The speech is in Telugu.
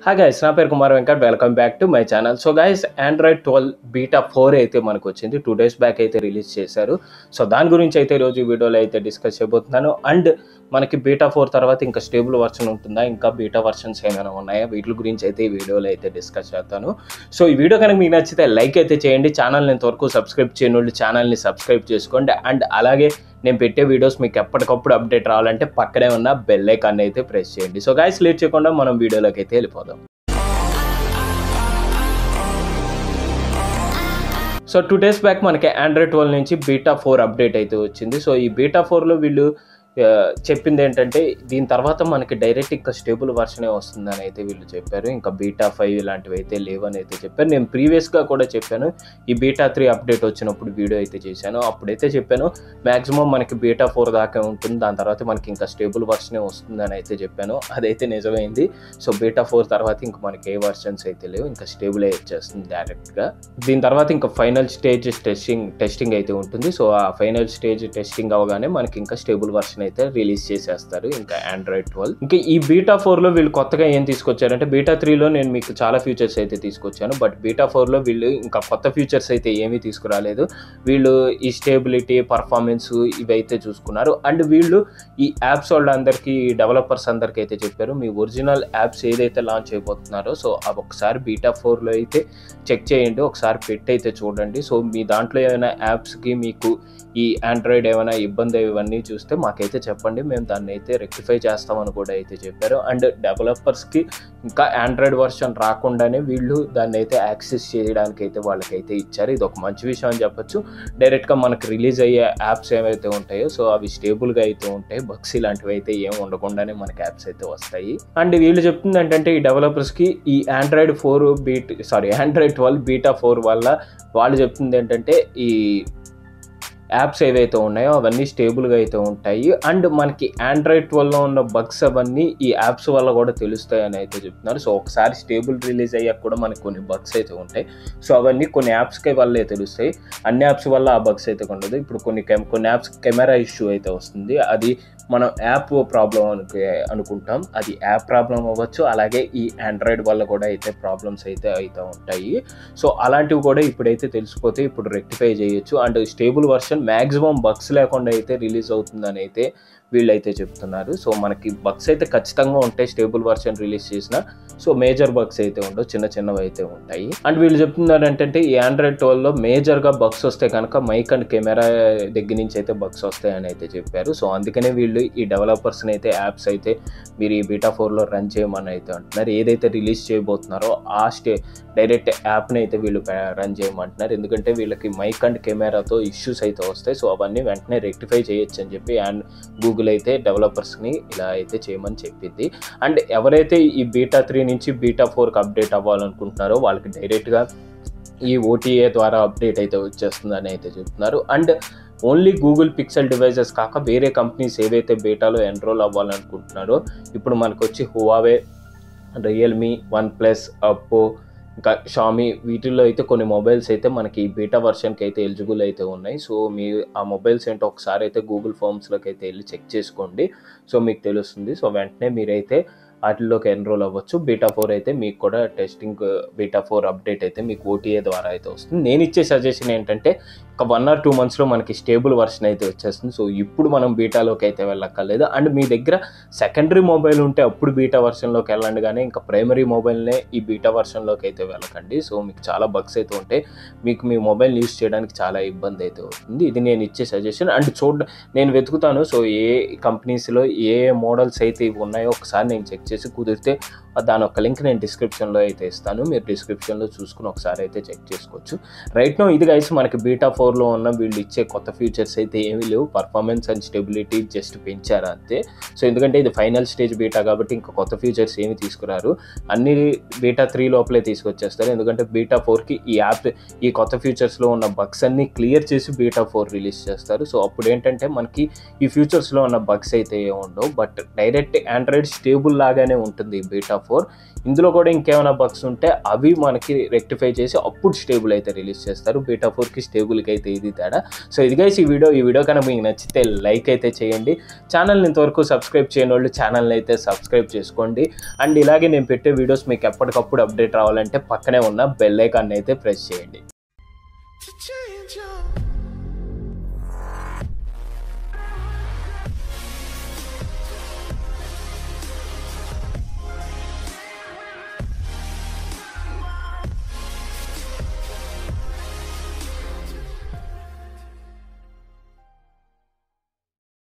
హాయ్ గైస్ నా పేరు Kumar Venkat welcome back to my channel so guys Android twelve beta four అయితే మనకు వచ్చింది టూ డేస్ బ్యాక్ అయితే రిలీజ్ చేశారు సో దాని గురించి అయితే ఈరోజు ఈ వీడియోలో అయితే డిస్కస్ చేయబోతున్నాను అండ్ మనకి బీటా ఫోర్ తర్వాత ఇంకా స్టేబుల్ వర్షన్ ఉంటుందా ఇంకా బీటా వర్షన్స్ ఏమైనా ఉన్నాయా వీటి గురించి అయితే ఈ వీడియోలో అయితే డిస్కస్ చేస్తాను సో ఈ వీడియో కనుక మీకు నచ్చితే లైక్ అయితే చేయండి ఛానల్ని ఇంతవరకు సబ్స్క్రైబ్ చేయని వాళ్ళు ఛానల్ని సబ్స్క్రైబ్ చేసుకోండి అండ్ అలాగే నేను పెట్టే వీడియోస్ మీకు ఎప్పటికప్పుడు అప్డేట్ రావాలంటే పక్కనే ఉన్న బెల్ ఐకాన్ అయితే ప్రెస్ చేయండి సో గైస్ లేట్ చేయకుండా మనం వీడియోలోకి అయితే వెళ్ళిపోదాం సో టూ డేస్ బ్యాక్ మనకి ఆండ్రాయిడ్ ట్వెల్వ్ నుంచి బీటా ఫోర్ అప్డేట్ అయితే వచ్చింది సో ఈ బీటా ఫోర్లో వీళ్ళు ఆ, చెప్పింది ఏంటంటే దీని తర్వాత మనకి డైరెక్ట్ ఇంకా స్టేబుల్ వర్షనే వస్తుందని అయితే వీళ్ళు చెప్పారు ఇంకా బీటా ఫైవ్ ఇలాంటివి అయితే లేవని అయితే చెప్పారు నేను ప్రీవియస్గా కూడా చెప్పాను ఈ బీటా త్రీ అప్డేట్ వచ్చినప్పుడు వీడియో అయితే చేశాను అప్పుడైతే చెప్పాను మ్యాక్సిమం మనకి బీటా ఫోర్ దాకా ఉంటుంది దాని తర్వాత మనకి ఇంకా స్టేబుల్ వర్షనే వస్తుందని అయితే చెప్పాను అదైతే నిజమైంది సో బీటా ఫోర్ తర్వాత ఇంకా మనకి ఏ వర్షన్స్ అయితే లేవు ఇంకా స్టేబుల్ వచ్చేస్తుంది డైరెక్ట్గా దీని తర్వాత ఇంకా ఫైనల్ స్టేజ్ టెస్టింగ్ టెస్టింగ్ అయితే ఉంటుంది సో ఆ ఫైనల్ స్టేజ్ టెస్టింగ్ అవగానే మనకి ఇంకా స్టేబుల్ వర్షన్ అయితే రిలీజ్ చేసేస్తారు ఇంకా ఆండ్రాయిడ్ ట్వెల్వ్ ఇంకా ఈ బీటా ఫోర్లో వీళ్ళు కొత్తగా ఏం తీసుకొచ్చారంటే బీటా త్రీలో నేను మీకు చాలా ఫీచర్స్ అయితే తీసుకొచ్చాను బట్ బీటా ఫోర్లో వీళ్ళు ఇంకా కొత్త ఫీచర్స్ అయితే ఏమీ తీసుకురాలేదు వీళ్ళు ఈ స్టేబిలిటీ పర్ఫార్మెన్స్ ఇవి అయితే చూసుకున్నారు అండ్ వీళ్ళు ఈ యాప్స్ వాళ్ళందరికీ డెవలపర్స్ అందరికీ అయితే చెప్పారు మీ ఒరిజినల్ యాప్స్ ఏదైతే లాంచ్ అయిపోతున్నారో సో అవి ఒకసారి బీటా ఫోర్లో అయితే చెక్ చేయండి ఒకసారి పెట్టి అయితే చూడండి సో మీ దాంట్లో ఏమైనా యాప్స్కి మీకు ఈ ఆండ్రాయిడ్ ఏమైనా ఇబ్బంది ఇవన్నీ చూస్తే మాకైతే చెప్పండి మేము దాన్ని అయితే రెక్టిఫై చేస్తామని కూడా అయితే చెప్పారు అండ్ డెవలపర్స్కి ఇంకా ఆండ్రాయిడ్ వర్షన్ రాకుండానే వీళ్ళు దాన్ని అయితే యాక్సెస్ చేయడానికి అయితే వాళ్ళకైతే ఇచ్చారు ఇది ఒక మంచి విషయం అని చెప్పొచ్చు డైరెక్ట్గా మనకు రిలీజ్ అయ్యే యాప్స్ ఏవైతే ఉంటాయో సో అవి స్టేబుల్గా అయితే ఉంటాయి బగ్స్ ఇలాంటివి అయితే ఏం ఉండకుండానే మనకి యాప్స్ అయితే వస్తాయి అండ్ వీళ్ళు చెప్తుంది ఏంటంటే ఈ డెవలపర్స్కి ఈ Android four beat sorry Android twelve beta four వల్ల వాళ్ళు చెప్తుంది ఏంటంటే ఈ యాప్స్ ఏవైతే ఉన్నాయో అవన్నీ స్టేబుల్గా అయితే ఉంటాయి అండ్ మనకి ఆండ్రాయిడ్ ట్వెల్వ్లో ఉన్న బగ్స్ అవన్నీ ఈ యాప్స్ వల్ల కూడా తెలుస్తాయి అని అయితే చెప్తున్నారు సో ఒకసారి స్టేబుల్ రిలీజ్ అయ్యాక కూడా మనకి కొన్ని బగ్స్ అయితే ఉంటాయి సో అవన్నీ కొన్ని యాప్స్కి వల్లే తెలుస్తాయి అన్ని యాప్స్ వల్ల ఆ బగ్స్ అయితే ఉండదు ఇప్పుడు కొన్ని కెమ్ కొన్ని యాప్స్ కెమెరా ఇష్యూ అయితే వస్తుంది అది మనం యాప్ ప్రాబ్లం అనుకు అనుకుంటాం అది యాప్ ప్రాబ్లం అవ్వచ్చు అలాగే ఈ ఆండ్రాయిడ్ వల్ల కూడా అయితే ప్రాబ్లమ్స్ అయితే అవుతూ ఉంటాయి సో అలాంటివి కూడా ఇప్పుడైతే తెలిసిపోతే ఇప్పుడు రెక్టిఫై చేయొచ్చు and stable version maximum bugs లేకుండా అయితే రిలీజ్ అవుతుందని అయితే వీళ్ళైతే చెప్తున్నారు సో మనకి బగ్స్ అయితే ఖచ్చితంగా ఉంటాయి స్టేబుల్ వర్షన్ రిలీజ్ చేసిన సో మేజర్ బగ్స్ అయితే ఉండవు చిన్న చిన్నవి అయితే ఉంటాయి అండ్ వీళ్ళు చెప్తున్నారు ఏంటంటే ఈ ఆండ్రాయిడ్ ట్వెల్వ్లో మేజర్గా బగ్స్ వస్తే కనుక మైక్ అండ్ కెమెరా దగ్గర నుంచి అయితే బగ్స్ వస్తాయని అయితే చెప్పారు సో అందుకనే వీళ్ళు ఈ డెవలపర్స్ని అయితే యాప్స్ అయితే మీరు ఈ బీటా ఫోర్లో రన్ చేయమని అయితే అంటున్నారు ఏదైతే రిలీజ్ చేయబోతున్నారో ఆ స్టే డైరెక్ట్ యాప్ని అయితే వీళ్ళు రన్ చేయమంటున్నారు ఎందుకంటే వీళ్ళకి మైక్ అండ్ కెమెరాతో ఇష్యూస్ అయితే వస్తాయి సో అవన్నీ వెంటనే రెక్టిఫై చేయొచ్చు అని చెప్పి అండ్ గూగుల్ అయితే డెవలపర్స్ని ఇలా అయితే చేయమని చెప్పింది అండ్ ఎవరైతే ఈ బీటా త్రీ నుంచి బీటా ఫోర్కి అప్డేట్ అవ్వాలనుకుంటున్నారో వాళ్ళకి డైరెక్ట్గా ఈ ఓటీఏ ద్వారా అప్డేట్ అయితే వచ్చేస్తుందని అయితే చెప్తున్నారు and only Google Pixel devices కాక వేరే కంపెనీస్ ఏవైతే బీటాలో ఎన్రోల్ అవ్వాలనుకుంటున్నారో ఇప్పుడు మనకు వచ్చి హువావే రియల్మీ వన్ ప్లస్ అప్పో ఇంకా షామీ వీటిల్లో అయితే కొన్ని మొబైల్స్ అయితే మనకి బీటా వర్షన్కి అయితే ఎలిజిబుల్ అయితే ఉన్నాయి సో మీ ఆ మొబైల్స్ ఏంటో ఒకసారి అయితే గూగుల్ ఫామ్స్లోకి అయితే వెళ్ళి చెక్ చేసుకోండి సో మీకు తెలుస్తుంది సో వెంటనే మీరైతే వాటిల్లోకి ఎన్రోల్ అవ్వచ్చు బీటా ఫోర్ అయితే మీకు కూడా టెస్టింగ్ బీటా ఫోర్ అప్డేట్ అయితే మీకు ఓటీఏ ద్వారా అయితే వస్తుంది నేను ఇచ్చే సజెషన్ ఏంటంటే ఒక వన్ ఆర్ టూ మంత్స్లో మనకి స్టేబుల్ వర్షన్ అయితే వచ్చేస్తుంది సో ఇప్పుడు మనం బీటాలోకి అయితే వెళ్ళక్కర్లేదు అండ్ మీ దగ్గర సెకండరీ మొబైల్ ఉంటే అప్పుడు బీటా వర్షన్లోకి వెళ్ళండి కానీ ఇంకా ప్రైమరీ మొబైల్నే ఈ బీటా వర్షన్లోకి అయితే వెళ్ళకండి సో మీకు చాలా బగ్స్ అయితే ఉంటాయి మీకు మీ మొబైల్ యూస్ చేయడానికి చాలా ఇబ్బంది అయితే అవుతుంది ఇది నేను ఇచ్చే సజెషన్ అండ్ చూడ నేను వెతుకుతాను సో ఏ కంపెనీస్లో ఏ మోడల్స్ అయితే ఇవి ఉన్నాయో ఒకసారి నేను చెక్ చేసి కుదిరితే దాని ఒక లింక్ నేను డిస్క్రిప్షన్లో అయితే ఇస్తాను మీరు డిస్క్రిప్షన్లో చూసుకుని ఒకసారి అయితే చెక్ చేసుకోవచ్చు రైట్ నో ఇది గైస్ మనకి బీటా ఫోర్లో ఉన్న వీళ్ళు ఇచ్చే కొత్త ఫీచర్స్ అయితే ఏమీ లేవు పర్ఫార్మెన్స్ అండ్ స్టెబిలిటీ జస్ట్ పెంచారు అంతే సో ఎందుకంటే ఇది ఫైనల్ స్టేజ్ బీటా కాబట్టి ఇంకా కొత్త ఫీచర్స్ ఏమి తీసుకురారు అన్ని బీటా త్రీ లోపలే తీసుకొచ్చేస్తారు ఎందుకంటే బీటా ఫోర్కి ఈ యాప్ ఈ కొత్త ఫీచర్స్లో ఉన్న బగ్స్ అన్ని క్లియర్ చేసి బీటా ఫోర్ రిలీజ్ చేస్తారు సో అప్పుడు ఏంటంటే మనకి ఈ ఫ్యూచర్స్లో ఉన్న బగ్స్ అయితే ఏమి ఉండవు బట్ డైరెక్ట్ ఆండ్రాయిడ్ స్టేబుల్ లాగానే ఉంటుంది బీటా ఫోర్ ఇందులో కూడా ఇంకేమైనా బగ్స్ ఉంటే అవి మనకి రెక్టిఫై చేసి అప్పుడు స్టేబుల్ అయితే రిలీజ్ చేస్తారు బీటా ఫోర్కి స్టేబుల్కి అయితే ఇది తేడా సో ఇదిగైస్ ఈ వీడియో ఈ వీడియో కనుక మీకు నచ్చితే లైక్ అయితే చేయండి ఛానల్ని ఇంతవరకు సబ్స్క్రైబ్ చేయని వాళ్ళు ఛానల్ని అయితే సబ్స్క్రైబ్ చేసుకోండి అండ్ ఇలాగే నేను పెట్టే వీడియోస్ మీకు ఎప్పటికప్పుడు అప్డేట్ రావాలంటే పక్కనే ఉన్న బెల్ ఐకాన్ అయితే ప్రెస్ చేయండి to change your